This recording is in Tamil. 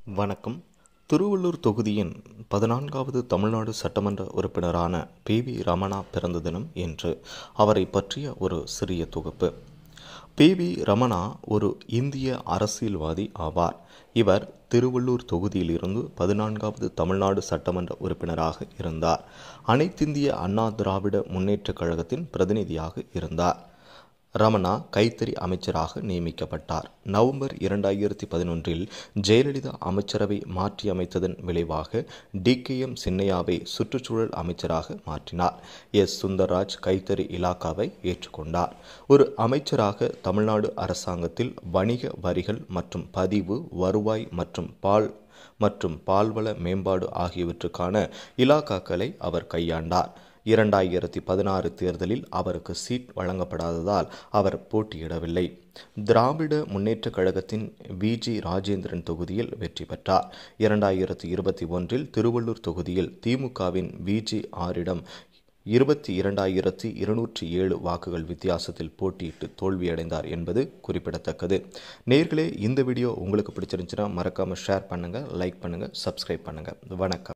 வணக்கம் திருவள்ளூர் தொகுதியின் பதினான்காவது தமிழ்நாடு சட்டமன்ற உறுப்பினரான பி வி ரமணா பிறந்த தினம் என்று அவரை பற்றிய ஒரு சிறிய தொகுப்பு பி வி ரமணா ஒரு இந்திய அரசியல்வாதி ஆவார் இவர் திருவள்ளூர் தொகுதியிலிருந்து பதினான்காவது தமிழ்நாடு சட்டமன்ற உறுப்பினராக இருந்தார் அனைத்திந்திய அண்ணா திராவிட முன்னேற்றக் கழகத்தின் பிரதிநிதியாக இருந்தார் ரமணா கைத்தறி அமைச்சராக நியமிக்கப்பட்டார் நவம்பர் இரண்டாயிரத்தி பதினொன்றில் ஜெயலலிதா அமைச்சரவை மாற்றியமைத்ததன் விளைவாக டி கே எம் சின்னையாவை சுற்றுச்சூழல் அமைச்சராக மாற்றினார் எஸ் சுந்தர்ராஜ் கைத்தறி இலாக்காவை ஏற்றுக்கொண்டார் ஒரு அமைச்சராக தமிழ்நாடு அரசாங்கத்தில் வணிக வரிகள் மற்றும் பதிவு வருவாய் மற்றும் பால் மற்றும் பால்வள மேம்பாடு ஆகியவற்றுக்கான இலாக்காக்களை அவர் கையாண்டார் இரண்டாயிரத்தி பதினாறு தேர்தலில் அவருக்கு சீட் வழங்கப்படாததால் அவர் போட்டியிடவில்லை திராவிட முன்னேற்றக் கழகத்தின் வி ஜி ராஜேந்திரன் தொகுதியில் வெற்றி பெற்றார் இரண்டாயிரத்தி இருபத்தி ஒன்றில் திருவள்ளூர் தொகுதியில் திமுகவின் வி ஜி ஆரிடம் இருபத்தி இரண்டாயிரத்தி இருநூற்றி ஏழு வாக்குகள் வித்தியாசத்தில் போட்டியிட்டு தோல்வியடைந்தார் என்பது குறிப்பிடத்தக்கது நேர்களே இந்த வீடியோ உங்களுக்கு பிடிச்சிருந்துச்சுன்னா மறக்காமல் ஷேர் பண்ணுங்கள் லைக் பண்ணுங்கள் சப்ஸ்கிரைப் பண்ணுங்கள் வணக்கம்